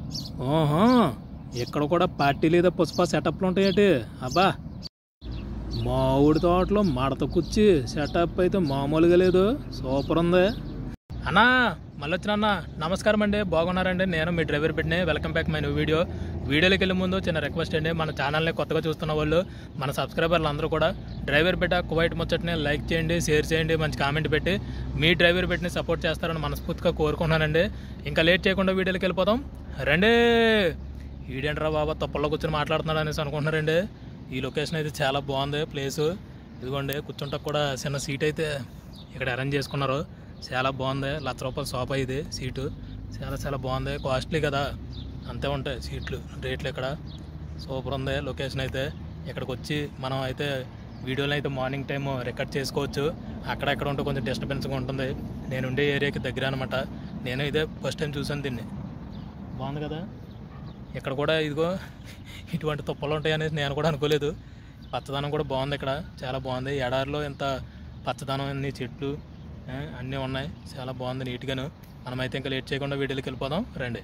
ఓహో ఇక్కడ కూడా పార్టీ లేదా పుష్ప సెటప్లు ఉంటాయటి అబ్బా మామిడి తోటలో మడత కుర్చీ సెటప్ అయితే మామూలుగా లేదు సూపర్ ఉంది అన్నా మళ్ళీ వచ్చిన అన్న నమస్కారం అండి బాగున్నారండి నేను మీ డ్రైవర్ పెట్టిన welcome back my new video వీడియోలోకి వెళ్ళే ముందు చిన్న రిక్వెస్ట్ అండి మన ఛానల్ని కొత్తగా చూస్తున్న వాళ్ళు మన సబ్స్క్రైబర్లు అందరూ కూడా డ్రైవర్ పెట్ట కువైట్ ముచ్చట్ని లైక్ చేయండి షేర్ చేయండి మంచి కామెంట్ పెట్టి మీ డ్రైవర్ పెట్టిని సపోర్ట్ చేస్తారని మనస్ఫూర్తిగా కోరుకున్నానండి ఇంకా లేట్ చేయకుండా వీడియోలోకి వెళ్ళిపోదాం రండి ఈడేంట్రా బాబా తప్పల్లో కూర్చొని మాట్లాడుతున్నాడు అనేసి అనుకుంటున్నారండి ఈ లొకేషన్ అయితే చాలా బాగుంది ప్లేసు ఇదిగోండి కూర్చుంటకు కూడా చిన్న సీట్ అయితే ఇక్కడ అరేంజ్ చేసుకున్నారు చాలా బాగుంది లక్ష రూపాయల సోఫా ఇది సీటు చాలా చాలా బాగుంది కాస్ట్లీ కదా అంతే ఉంటాయి సీట్లు రేట్లు ఇక్కడ సూపర్ ఉంది లొకేషన్ అయితే ఇక్కడికి వచ్చి మనం అయితే వీడియోలో అయితే మార్నింగ్ టైం రికార్డ్ చేసుకోవచ్చు అక్కడెక్కడ ఉంటే కొంచెం డిస్టర్బెన్స్గా ఉంటుంది నేను ఉండే ఏరియాకి దగ్గర అనమాట నేను ఇదే ఫస్ట్ టైం చూసాను దీన్ని బాగుంది కదా ఇక్కడ కూడా ఇదిగో ఇటువంటి తుప్పలు ఉంటాయి అనేసి నేను కూడా అనుకోలేదు పచ్చదనం కూడా బాగుంది ఇక్కడ చాలా బాగుంది ఎడారిలో ఇంత పచ్చదనం అన్ని చెట్లు ఆ, అన్నీ ఉన్నాయి చాలా బాగుంది నీట్గాను మనమైతే ఇంకా లేట్ చేయకుండా వీడియోకి వెళ్ళిపోదాం రండి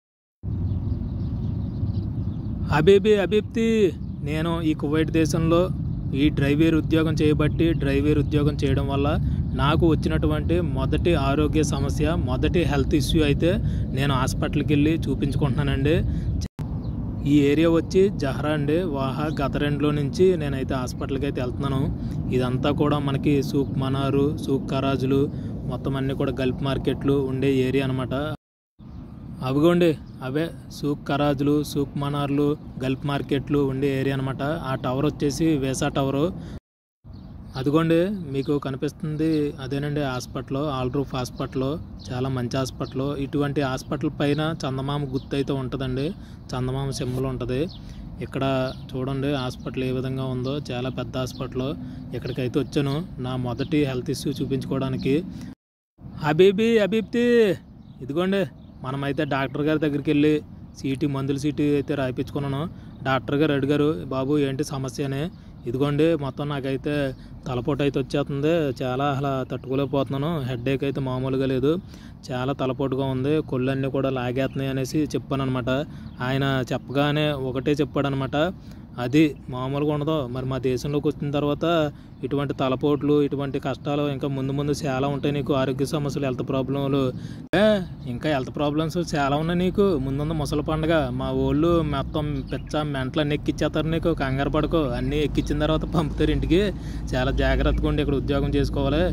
అబీబీ అబీబ్తి నేను ఈ కువైట్ దేశంలో ఈ డ్రైవేర్ ఉద్యోగం చేయబట్టి డ్రైవేర్ ఉద్యోగం చేయడం వల్ల నాకు వచ్చినటువంటి మొదటి ఆరోగ్య సమస్య మొదటి హెల్త్ ఇష్యూ అయితే నేను హాస్పిటల్కి వెళ్ళి చూపించుకుంటున్నానండి ఈ ఏరియా వచ్చి జహరా అండి వాహా గతరెండ్లో నుంచి నేనైతే హాస్పిటల్కి అయితే వెళ్తున్నాను ఇదంతా కూడా మనకి సూక్ మనారు సూక్ కరాజులు మొత్తం అన్నీ కూడా గల్ఫ్ మార్కెట్లు ఉండే ఏరియా అనమాట అవిగోండి అవే సూక్ కరాజులు సూక్ మనార్లు గల్ఫ్ మార్కెట్లు ఉండే ఏరియా అనమాట ఆ టవర్ వచ్చేసి వేసా టవరు అదిగోండి మీకు కనిపిస్తుంది అదేనండి హాస్పిటల్ ఆల్ రూఫ్ హాస్పిటల్ చాలా మంచి హాస్పిటల్ ఇటువంటి హాస్పిటల్ పైన చందమామ గుర్తు అయితే ఉంటుందండి చందమామ సింబల్ ఉంటుంది ఇక్కడ చూడండి హాస్పిటల్ ఏ విధంగా ఉందో చాలా పెద్ద హాస్పిటల్ ఇక్కడికైతే వచ్చాను నా మొదటి హెల్త్ ఇష్యూ చూపించుకోవడానికి హబీబీ హబీబ్తి ఇదిగోండి మనమైతే డాక్టర్ గారి దగ్గరికి వెళ్ళి సీటీ మందుల సీటీ అయితే రాయించుకున్నాను డాక్టర్ గారు అడిగారు బాబు ఏంటి సమస్య అని ఇదిగోండి మొత్తం నాకైతే తలపోటు అయితే వచ్చేస్తుంది చాలా అలా తట్టుకోలేకపోతున్నాను హెడ్ఏక్ అయితే మామూలుగా లేదు చాలా తలపోటుగా ఉంది కొళ్ళన్నీ కూడా లాగేస్తున్నాయి అనేసి చెప్పాను అనమాట ఆయన చెప్పగానే ఒకటే చెప్పాడనమాట అది మామూలుగా ఉండదు మరి మా దేశంలోకి వచ్చిన తర్వాత ఇటువంటి తలపోట్లు ఇటువంటి కష్టాలు ఇంకా ముందు ముందు చాలా ఉంటాయి నీకు ఆరోగ్య సమస్యలు హెల్త్ ప్రాబ్లంలు ఏ, ఇంకా హెల్త్ ప్రాబ్లమ్స్ చాలా ఉన్నాయి నీకు ముందుంది ముసలి పండుగ మా ఊళ్ళు మొత్తం పెచ్చ మెంటలు అన్ని ఎక్కిచ్చేస్తారు నీకు కంగారు పడుకో అన్నీ ఎక్కించిన తర్వాత పంపుతారు ఇంటికి చాలా జాగ్రత్తగా ఉండి ఇక్కడ ఉద్యోగం చేసుకోవాలి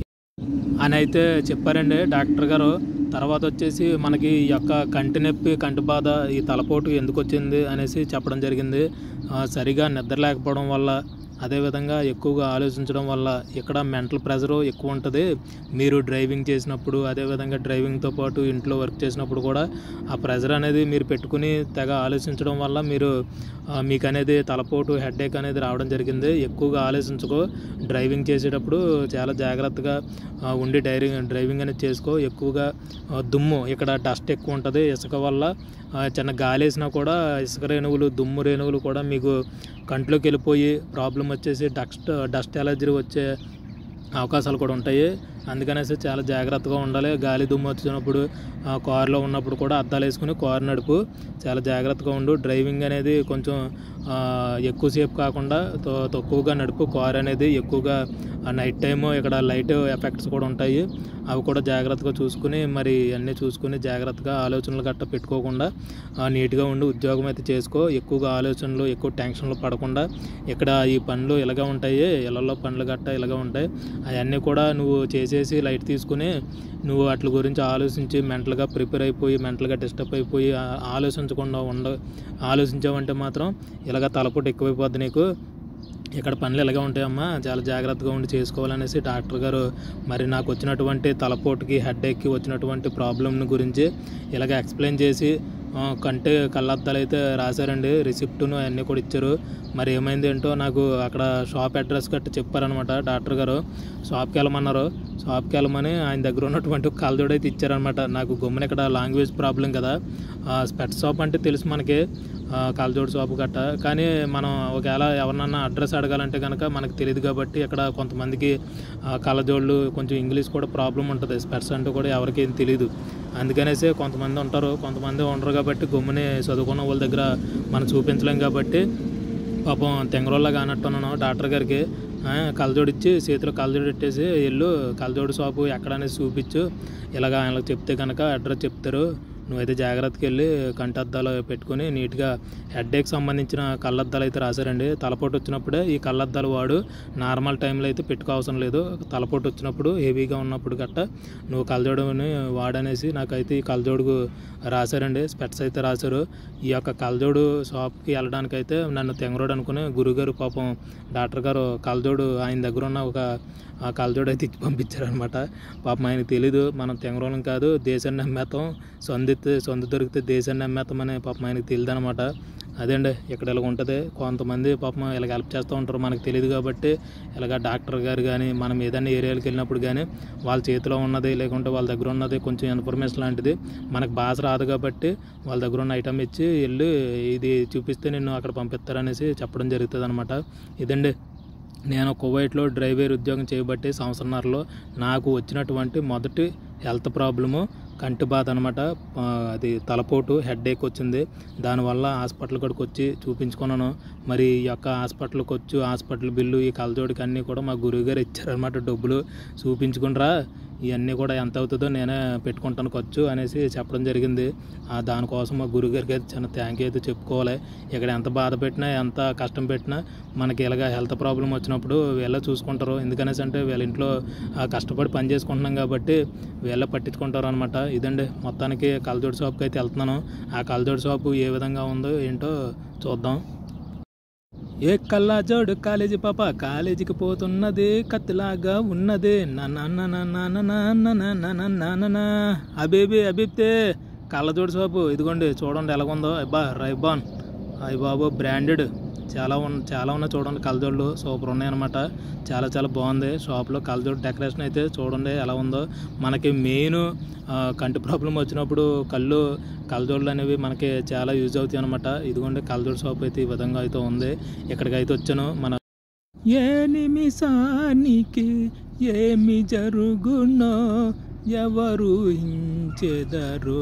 అని అయితే చెప్పారండి డాక్టర్ గారు తర్వాత వచ్చేసి మనకి ఈ యొక్క కంటి నొప్పి కంటి బాధ ఈ తలపోటు ఎందుకు వచ్చింది అనేసి చెప్పడం జరిగింది ఆ, సరిగా నిద్ర లేకపోవడం వల్ల అదేవిధంగా ఎక్కువగా ఆలోచించడం వల్ల ఇక్కడ మెంటల్ ప్రెషర్ ఎక్కువ ఉంటుంది మీరు డ్రైవింగ్ చేసినప్పుడు అదేవిధంగా డ్రైవింగ్తో పాటు ఇంట్లో వర్క్ చేసినప్పుడు కూడా ఆ ప్రెషర్ అనేది మీరు పెట్టుకుని తెగ ఆలోచించడం వల్ల మీరు ఆ, మీకు అనేది తలపోటు హెడేక్ అనేది రావడం జరిగింది ఎక్కువగా ఆలోచించుకో డ్రైవింగ్ చేసేటప్పుడు చాలా జాగ్రత్తగా ఆ, ఉండి డ్రైవింగ్ డ్రైవింగ్ అనేది చేసుకో ఎక్కువగా ఆ, దుమ్ము ఇక్కడ డస్ట్ ఎక్కువ ఉంటుంది ఇసుక వల్ల ఆ, చిన్న గాలి వేసినా కూడా ఇసుక రేణువులు దుమ్ము రేణువులు కూడా మీకు కంట్లోకి వెళ్ళిపోయి ప్రాబ్లం వచ్చేసి డస్ట్ డస్ట్ ఎలర్జీ వచ్చే అవకాశాలు కూడా ఉంటాయి అందుకనేసి చాలా జాగ్రత్తగా ఉండాలి గాలి దుమ్ము వచ్చినప్పుడు ఆ, కారులో ఉన్నప్పుడు కూడా అద్దాలు వేసుకుని కారు నడుపు చాలా జాగ్రత్తగా ఉండు డ్రైవింగ్ అనేది కొంచెం ఆ, ఎక్కువసేపు కాకుండా తో- తక్కువగా నడుపు కారు అనేది ఎక్కువగా నైట్ టైము ఇక్కడ లైట్ ఎఫెక్ట్స్ కూడా ఉంటాయి అవి కూడా జాగ్రత్తగా చూసుకుని మరి అన్నీ చూసుకుని జాగ్రత్తగా ఆలోచనలు గట్ట పెట్టుకోకుండా ఆ, నీట్గా ఉండి ఉద్యోగం అయితే చేసుకో ఎక్కువగా ఆలోచనలు ఎక్కువ టెన్షన్లు పడకుండా ఇక్కడ ఈ పనులు ఇలాగే ఉంటాయి ఇళ్లలో పనులు గట్ట ఇలాగే ఉంటాయి అవన్నీ కూడా నువ్వు చేసేసి లైట్ తీసుకుని నువ్వు వాటి గురించి ఆలోచించి మెంటల్గా ప్రిపేర్ అయిపోయి మెంటల్గా డిస్టర్బ్ అయిపోయి ఆ- ఆలోచించకుండా ఉండ ఆలోచించావంటే మాత్రం ఇలాగ తలపోటు ఎక్కువైపోద్ది నీకు ఇక్కడ పనులు ఎలాగ ఉంటాయమ్మా చాలా జాగ్రత్తగా ఉండి చేసుకోవాలనేసి డాక్టర్ గారు మరి నాకు వచ్చినటువంటి తలపోటుకి హెడ్ఏక్కి వచ్చినటువంటి ప్రాబ్లమ్ని గురించి ఇలాగ ఎక్స్ప్లెయిన్ చేసి ఆ, కంటే కళ్ళద్దాలు అయితే రాశారండి రిసిప్ట్ను అన్నీ కూడా ఇచ్చారు మరి ఏమైంది ఏంటో నాకు అక్కడ షాప్ అడ్రస్ గట్ట చెప్పారనమాట డాక్టర్ గారు షాప్కి వెళ్ళమన్నారు షాప్కి వెళ్ళమని ఆయన దగ్గర ఉన్నటువంటి ఒక కళ్ళజోడు అయితే ఇచ్చారనమాట నాకు గమ్మున ఇక్కడ లాంగ్వేజ్ ప్రాబ్లం కదా స్పెట్ షాప్ అంటే తెలుసు మనకి ఆ, కళ్ళజోడు షాపు గట్ట కానీ మనం ఒకవేళ ఎవరినన్నా అడ్రస్ అడగాలంటే కనుక మనకు తెలియదు కాబట్టి ఇక్కడ కొంతమందికి ఆ, కళ్ళజోళ్ళు కొంచెం ఇంగ్లీష్ కూడా ప్రాబ్లం ఉంటుంది స్పెట్స్ అంటే కూడా ఎవరికి ఏం తెలియదు అందుకనేసి కొంతమంది ఉంటారు కొంతమంది ఉండరు కాబట్టి గమ్ముని చదువుకున్న వాళ్ళ దగ్గర మనం చూపించలేం కాబట్టి పాపం తెంగరోళ్ళగా అన్నట్టున్నాను డాక్టర్ గారికి ఆ, కళ్ళజోడు ఇచ్చి చేతిలో కళ్ళజోడు పెట్టేసి వెళ్ళు కళ్ళజోడు షాపు ఎక్కడనేసి చూపించు ఇలాగ ఆయనకు చెప్తే కనుక అడ్రస్ చెప్తారు నువ్వైతే జాగ్రత్తకి వెళ్ళి కంటద్దాలు పెట్టుకొని నీట్గా హెడ్ఏక్ సంబంధించిన కళ్ళద్దాలు అయితే రాశారండి తలపోటు వచ్చినప్పుడే ఈ కళ్ళద్దాలు వాడు నార్మల్ టైంలో అయితే పెట్టుకోవసరం లేదు తలపోటు వచ్చినప్పుడు హెవీగా ఉన్నప్పుడు గట్ట నువ్వు కళ్ళజోడుని వాడనేసి నాకైతే ఈ కళ్ళజోడు రాశారండి స్పెట్స్ అయితే రాశారు ఈ యొక్క కళ్ళజోడు షాప్కి వెళ్ళడానికి అయితే నన్ను తెంగరోడు అనుకుని గురుగారు పాపం డాక్టర్ గారు కళ్ళజోడు ఆయన దగ్గర ఉన్న ఒక ఆ కళ్ళజోడు అయితే ఇచ్చి పంపించారనమాట పాపం ఆయనకు తెలీదు మనం తెంగరోళం కాదు దేశాన్ని నమ్మేతాం సొందితే సొంత దొరికితే దేశాన్ని నమ్మేతాం అని పాపం ఆయనకు తెలియదు అనమాట అదేండి ఇక్కడ ఇలా ఉంటుంది కొంతమంది పాపం ఇలాగ హెల్ప్ చేస్తూ ఉంటారు మనకు తెలియదు కాబట్టి ఇలాగ డాక్టర్ గారు కానీ మనం ఏదైనా ఏరియాలకు వెళ్ళినప్పుడు కానీ వాళ్ళ చేతిలో ఉన్నది లేకుంటే వాళ్ళ దగ్గర ఉన్నది కొంచెం ఇన్ఫర్మేషన్ లాంటిది మనకు భాష రాదు కాబట్టి వాళ్ళ దగ్గర ఉన్న ఐటమ్ ఇచ్చి వెళ్ళి ఇది చూపిస్తే నిన్ను అక్కడ పంపిస్తారనేసి చెప్పడం జరుగుతుంది అనమాట ఇదండి నేను కువైట్లో డ్రైవర్ ఉద్యోగం చేయబట్టి సంవత్సరంన్నరలో నాకు వచ్చినటువంటి మొదటి హెల్త్ ప్రాబ్లము కంటి బాధ అనమాట అది తలపోటు హెడ్ ఏక్ వచ్చింది దానివల్ల హాస్పిటల్ కాడికి వచ్చి చూపించుకున్నాను మరి ఈ యొక్క హాస్పిటల్కి వచ్చి హాస్పిటల్ బిల్లు ఈ కలజోడికి అన్నీ కూడా మా గురువుగారు ఇచ్చారనమాట డబ్బులు చూపించుకునిరా ఇవన్నీ కూడా ఎంత అవుతుందో నేనే పెట్టుకుంటాను ఖర్చు అనేసి చెప్పడం జరిగింది ఆ దానికోసం మా గురుగారికి అయితే చిన్న థ్యాంక్ యూ అయితే చెప్పుకోవాలి ఇక్కడ ఎంత బాధ పెట్టినా ఎంత కష్టం పెట్టినా మనకి ఇలాగ హెల్త్ ప్రాబ్లం వచ్చినప్పుడు వీళ్ళే చూసుకుంటారు ఎందుకనేసి అంటే వీళ్ళ ఇంట్లో ఆ, కష్టపడి పని చేసుకుంటున్నాం కాబట్టి వీళ్ళే పట్టించుకుంటారు అనమాట ఇదండి మొత్తానికి కలజోడు షాప్కి అయితే వెళ్తున్నాను ఆ కలజోడు షాపు ఏ విధంగా ఉందో ఏంటో చూద్దాం ఏ కళ్ళజోడు కాలేజీ పాప కాలేజీకి పోతున్నది కత్తిలాగా ఉన్నది నాన్న అబేబీ అబిబ్తే కళ్ళజోడు షాపు ఇదిగోండి చూడండి ఎలాగుందో అబ్బా రైబాన్ అయ్యి బాబు బ్రాండెడ్ చాలా ఉన్న చాలా ఉన్నాయి చూడండి కళ్ళజోళ్ళు సూపర్ ఉన్నాయన్నమాట చాలా చాలా బాగుంది షాప్లో కళ్ళజోడు డెకరేషన్ అయితే చూడండి ఎలా ఉందో మనకి మెయిన్ కంటి ప్రాబ్లం వచ్చినప్పుడు కళ్ళు కళ్ళజోళ్ళు అనేవి మనకి చాలా యూజ్ అవుతాయి అనమాట ఇదిగోండి కళ్ళజోడు షాప్ అయితే ఈ విధంగా అయితే ఉంది ఇక్కడికి అయితే వచ్చాను మన ఏ నిమిషానికి ఏమి జరుగునో ఎవరు హించెదరో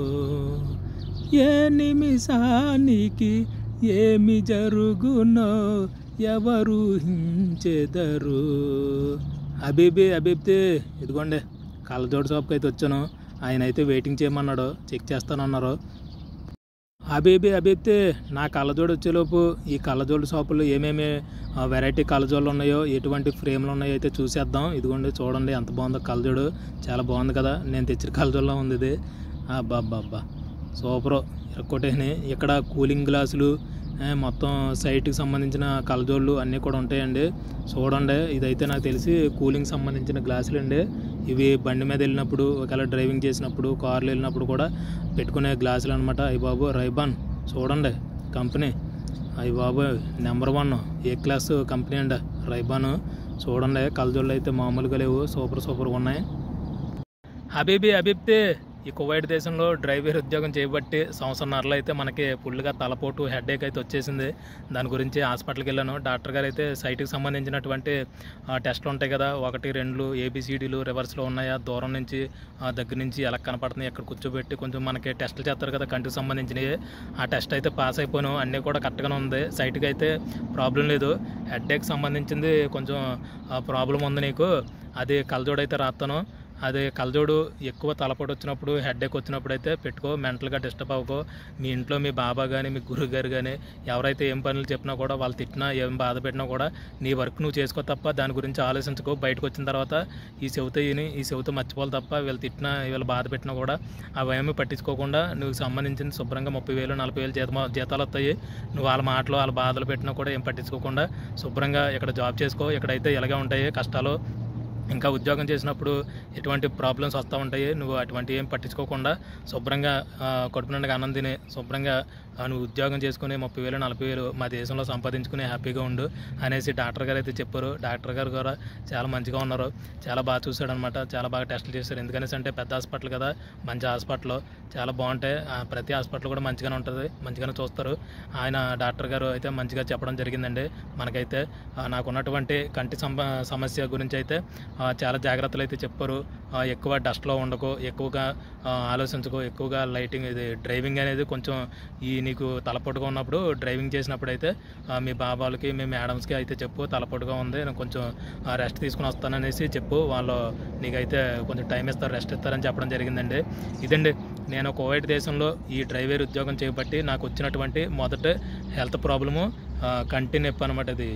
ఏ నిమిషానికి ఏమి జరుగునో ఎవరు హించెదరు అబీబీ అబీబ్తే ఇదిగోండి కళ్ళజోడు షాప్కి అయితే వచ్చాను ఆయన అయితే వెయిటింగ్ చేయమన్నాడు చెక్ చేస్తానన్నారు అబీబీ అబీబ్తే నా కళ్ళజోడు వచ్చేలోపు ఈ కళ్ళజోడు షాపులో ఏమేమి వెరైటీ కళ్ళజోళ్ళు ఉన్నాయో ఎటువంటి ఫ్రేమ్లు ఉన్నాయో అయితే చూసేద్దాం ఇదిగోండి చూడండి ఎంత బాగుందో కళ్ళజోడు చాలా బాగుంది కదా నేను తెచ్చిన కళ్ళజోడులో ఉంది ఇది అబ్బా అబ్బా అబ్బా సూపరు ఇరక్కొట్టేని ఇక్కడ కూలింగ్ గ్లాసులు ఏ, మొత్తం సైట్కి సంబంధించిన కళ్ళజోళ్ళు అన్నీ కూడా ఉంటాయండి చూడండి ఇదైతే నాకు తెలిసి కూలింగ్ సంబంధించిన గ్లాసులు అండి ఇవి బండి మీద వెళ్ళినప్పుడు ఒకవేళ డ్రైవింగ్ చేసినప్పుడు కార్లు వెళ్ళినప్పుడు కూడా పెట్టుకునే గ్లాసులు అనమాట అయ్యి బాబు రైబాన్ చూడండి కంపెనీ అయ్యి బాబు number one A class company అండి రైబాన్ చూడండి కళ్ళజోళ్ళు అయితే మామూలుగా లేవు సూపర్ సూపర్గా ఉన్నాయి హబీబీ అబీబ్తే ఈ కువైట్ దేశంలో డ్రైవర్ ఉద్యోగం చేయబట్టి సంవత్సరంన్నరలో అయితే మనకి ఫుల్గా తలపోటు హెడేక్ అయితే వచ్చేసింది దాని గురించి హాస్పిటల్కి వెళ్ళాను డాక్టర్ గారు అయితే సైట్కి సంబంధించినటువంటి ఆ, టెస్ట్లు ఉంటాయి కదా ఒకటి రెండు ఏబిసిడీలు రివర్స్లో ఉన్నాయా దూరం నుంచి ఆ, దగ్గర నుంచి ఎలా కనపడుతున్నాయి ఎక్కడ కూర్చోబెట్టి కొంచెం మనకి టెస్టులు చేస్తారు కదా కంటికి సంబంధించినవి ఆ టెస్ట్ అయితే పాస్ అయిపోయాను అన్నీ కూడా కరెక్ట్గానే ఉంది సైట్కి అయితే ప్రాబ్లం లేదు హెడేక్ సంబంధించింది కొంచెం ప్రాబ్లం ఉంది నీకు అది కలజోడు అయితే రాస్తాను అదే కలజోడు ఎక్కువ తలపోటు వచ్చినప్పుడు హెడ్ఏక్ వచ్చినప్పుడు అయితే పెట్టుకో మెంటల్గా డిస్టర్బ్ అవ్వకో మీ ఇంట్లో మీ బాబా కానీ మీ గురువు గారు కానీ ఎవరైతే ఏం పనులు చెప్పినా కూడా వాళ్ళు తిట్టినా ఏం బాధ పెట్టినా కూడా నీ వర్క్ నువ్వు చేసుకో తప్ప దాని గురించి ఆలోచించుకో బయటకు వచ్చిన తర్వాత ఈ చెవితో ఈని ఈ చెవితో మర్చిపోవాలి తప్ప వీళ్ళు తిట్టినా వీళ్ళు బాధ పెట్టినా కూడా అవేమీ పట్టించుకోకుండా నువ్వు సంబంధించిన శుభ్రంగా ముప్పై వేలు నలభై వేలు జీతం జీతాలు వస్తాయి నువ్వు వాళ్ళ మాటలు వాళ్ళ బాధలు పెట్టినా కూడా ఏం పట్టించుకోకుండా శుభ్రంగా ఇక్కడ జాబ్ చేసుకో ఇక్కడైతే ఇలాగే ఉంటాయి కష్టాలు ఇంకా ఉద్యోగం చేసినప్పుడు ఎటువంటి ప్రాబ్లమ్స్ వస్తూ ఉంటాయి నువ్వు అటువంటి ఏం పట్టించుకోకుండా శుభ్రంగా ఆ, కడుపు నిండుగా అన్నం తిని శుభ్రంగా ఆ, నువ్వు ఉద్యోగం చేసుకుని ముప్పై వేలు నలభై వేలు మా దేశంలో సంపాదించుకుని హ్యాపీగా ఉండు అనేసి డాక్టర్ గారు అయితే చెప్పారు డాక్టర్ గారు కూడా చాలా మంచిగా ఉన్నారు చాలా బాగా చూశాడు అనమాట చాలా బాగా టెస్టులు చేశారు ఎందుకనేసి అంటే పెద్ద హాస్పిటల్ కదా మంచి హాస్పిటల్ చాలా బాగుంటాయి ఆ, ప్రతి హాస్పిటల్ కూడా మంచిగానే ఉంటుంది మంచిగానే చూస్తారు ఆయన డాక్టర్ గారు అయితే మంచిగా చెప్పడం జరిగిందండి మనకైతే ఆ, నాకున్నటువంటి కంటి సంబ సమస్య గురించి అయితే ఆ, చాలా జాగ్రత్తలు అయితే చెప్పారు ఆ, ఎక్కువ డస్ట్లో ఉండకు ఎక్కువగా ఆ, ఆలోచించుకో ఎక్కువగా లైటింగ్ ఇది డ్రైవింగ్ అనేది కొంచెం ఈ నీకు తలపొట్టుగా ఉన్నప్పుడు డ్రైవింగ్ చేసినప్పుడు అయితే ఆ, మీ బాబాలకి మీ మేడమ్స్కి అయితే చెప్పు తలపొట్టుగా ఉంది నేను కొంచెం రెస్ట్ తీసుకుని వస్తాననేసి చెప్పు వాళ్ళు నీకైతే కొంచెం టైం ఇస్తారు రెస్ట్ ఇస్తారని చెప్పడం జరిగిందండి ఇదండి నేను కోవైట్ దేశంలో ఈ డ్రైవర్ ఉద్యోగం చేయబట్టి నాకు వచ్చినటువంటి మొదట హెల్త్ ప్రాబ్లము ఆ, కంటి నొప్పి అనమాట ఇది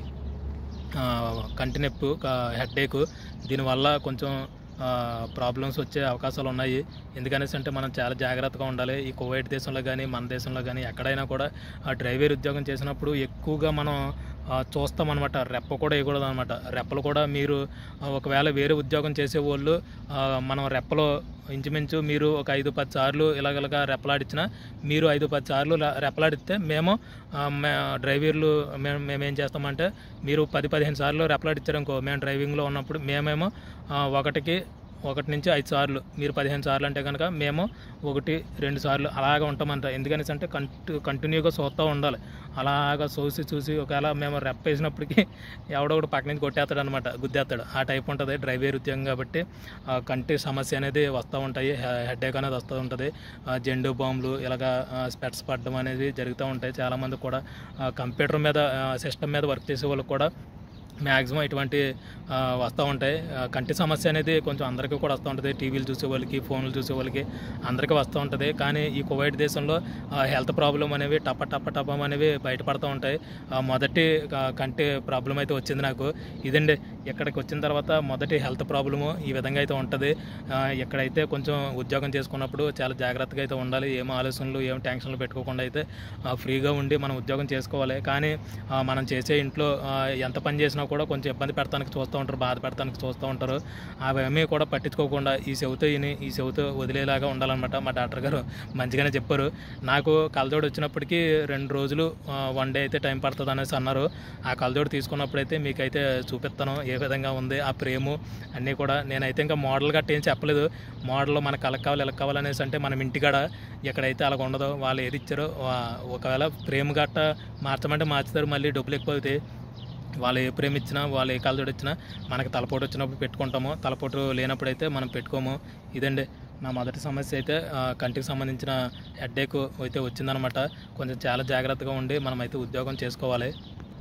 ఆ, కంటి నొప్పి హెడ్ఏక్ దీనివల్ల కొంచెం ప్రాబ్లమ్స్ వచ్చే అవకాశాలు ఉన్నాయి ఎందుకనేసి అంటే మనం చాలా జాగ్రత్తగా ఉండాలి ఈ కువైట్ దేశంలో కానీ మన దేశంలో కానీ ఎక్కడైనా కూడా ఆ డ్రైవర్ ఉద్యోగం చేసినప్పుడు ఎక్కువగా మనం ఆ, చూస్తామన్నమాట రెప్ప కూడా వేయకూడదు అనమాట రెప్పలు కూడా మీరు ఆ, ఒకవేళ వేరే ఉద్యోగం చేసే వాళ్ళు ఆ, మనం రెప్పలో ఇంచుమించు మీరు ఒక ఐదు పది సార్లు ఇలాగలగా రెప్పలాడించిన మీరు ఐదు పది సార్లు ల- రెప్పలాడిస్తే మేము ఆ, మే డ్రైవర్లు మేము మేము ఏం చేస్తామంటే మీరు పది పదిహేను సార్లు రెప్పలాడిచ్చారనుకో మేము డ్రైవింగ్లో ఉన్నప్పుడు మేమేమో ఆ, ఒకటికి ఒకటి నుంచి ఐదు సార్లు మీరు పదిహేను సార్లు అంటే కనుక మేము ఒకటి రెండు సార్లు అలాగ ఉంటామంట ఎందుకనేసి అంటే కంటి కంటిన్యూగా చూస్తూ ఉండాలి అలాగా చూసి చూసి ఒకవేళ మేము రెప్ప వేసినప్పటికీ ఎవడో ఒకటి పక్క నుంచి కొట్టేస్తాడు అనమాట గుద్దేస్తాడు ఆ టైప్ ఉంటుంది డ్రైవర్ ఉద్యోగం కాబట్టి ఆ, కంటి సమస్య అనేది వస్తూ ఉంటాయి హెడేక్ అనేది వస్తూ ఉంటుంది ఆ, జెండు బాంబులు ఇలాగా స్పెట్స్ పడడం అనేది జరుగుతూ ఉంటాయి చాలామంది కూడా ఆ, కంప్యూటర్ మీద సిస్టమ్ మీద వర్క్ చేసే వాళ్ళకి కూడా మ్యాక్సిమం ఇటువంటి ఆ, వస్తూ ఉంటాయి ఆ, కంటి సమస్య అనేది కొంచెం అందరికీ కూడా వస్తూ ఉంటుంది టీవీలు చూసే వాళ్ళకి ఫోన్లు చూసే వాళ్ళకి అందరికీ వస్తూ ఉంటుంది కానీ ఈ కువైట్ దేశంలో ఆ, హెల్త్ ప్రాబ్లం అనేవి టప టప టపం అనేవి బయటపడుతూ ఉంటాయి ఆ, మొదటి ఆ, కంటి ప్రాబ్లం అయితే వచ్చింది నాకు ఇదండి ఇక్కడికి వచ్చిన తర్వాత మొదటి హెల్త్ ప్రాబ్లము ఈ విధంగా అయితే ఉంటుంది ఆ, ఇక్కడైతే కొంచెం ఉద్యోగం చేసుకున్నప్పుడు చాలా జాగ్రత్తగా అయితే ఉండాలి ఏం ఆలోచనలు ఏం టెన్షన్లు పెట్టుకోకుండా అయితే ఆ, ఫ్రీగా ఉండి మనం ఉద్యోగం చేసుకోవాలి కానీ ఆ, మనం చేసే ఇంట్లో ఆ, ఎంత పని చేసినా కూడా కొంచెం ఇబ్బంది పెడతానికి చూస్తూ ఉంటారు బాధ పెడతానికి చూస్తూ ఉంటారు అవన్నీ కూడా పట్టించుకోకుండా ఈ చెవితో ఇని ఈ చెవితో వదిలేలాగా ఉండాలన్నమాట మా డాక్టర్ గారు మంచిగానే చెప్పారు నాకు కలజోడు వచ్చినప్పటికీ రెండు రోజులు వన్ డే అయితే టైం పడుతుంది అనేసి అన్నారు ఆ కలజోడు తీసుకున్నప్పుడైతే మీకైతే చూపిస్తాను ఏ విధంగా ఉంది ఆ ప్రేము అన్నీ కూడా నేనైతే ఇంకా మోడల్ గట్ట ఏం చెప్పలేదు మోడల్ మనకు కలక్ కావాలి ఎలా కావాలనేసి అంటే మనం ఇంటికాడ ఎక్కడైతే అలాగ ఉండదో వాళ్ళు ఏది ఇచ్చారో వా- ఒకవేళ ప్రేమ గట్ట మార్చమంటే మార్చుతారు మళ్ళీ డబ్బులు ఎక్కువ అవుతాయి వాళ్ళు ఏ ప్రేమ ఇచ్చినా వాళ్ళు ఏ కలజోడు ఇచ్చినా మనకి తలపోటు వచ్చినప్పుడు పెట్టుకుంటాము తలపోటు లేనప్పుడు అయితే మనం పెట్టుకోము ఇదండి నా మొదటి సమస్య అయితే ఆ, కంటికి సంబంధించిన హెడ్ఏక్ అయితే వచ్చిందనమాట కొంచెం చాలా జాగ్రత్తగా ఉండి మనమైతే ఉద్యోగం చేసుకోవాలి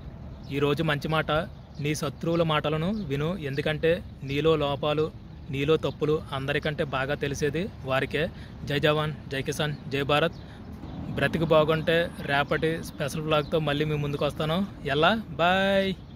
ఈరోజు మంచి మాట నీ శత్రువుల మాటలను విను ఎందుకంటే నీలో లోపాలు నీలో తప్పులు అందరికంటే బాగా తెలిసేది వారికే జై జవాన్ జై కిసాన్ జై భారత్ బ్రతికి బాగుంటే రేపటి స్పెషల్ బ్లాగ్తో మళ్ళీ మీ ముందుకు వస్తాను ఎలా బాయ్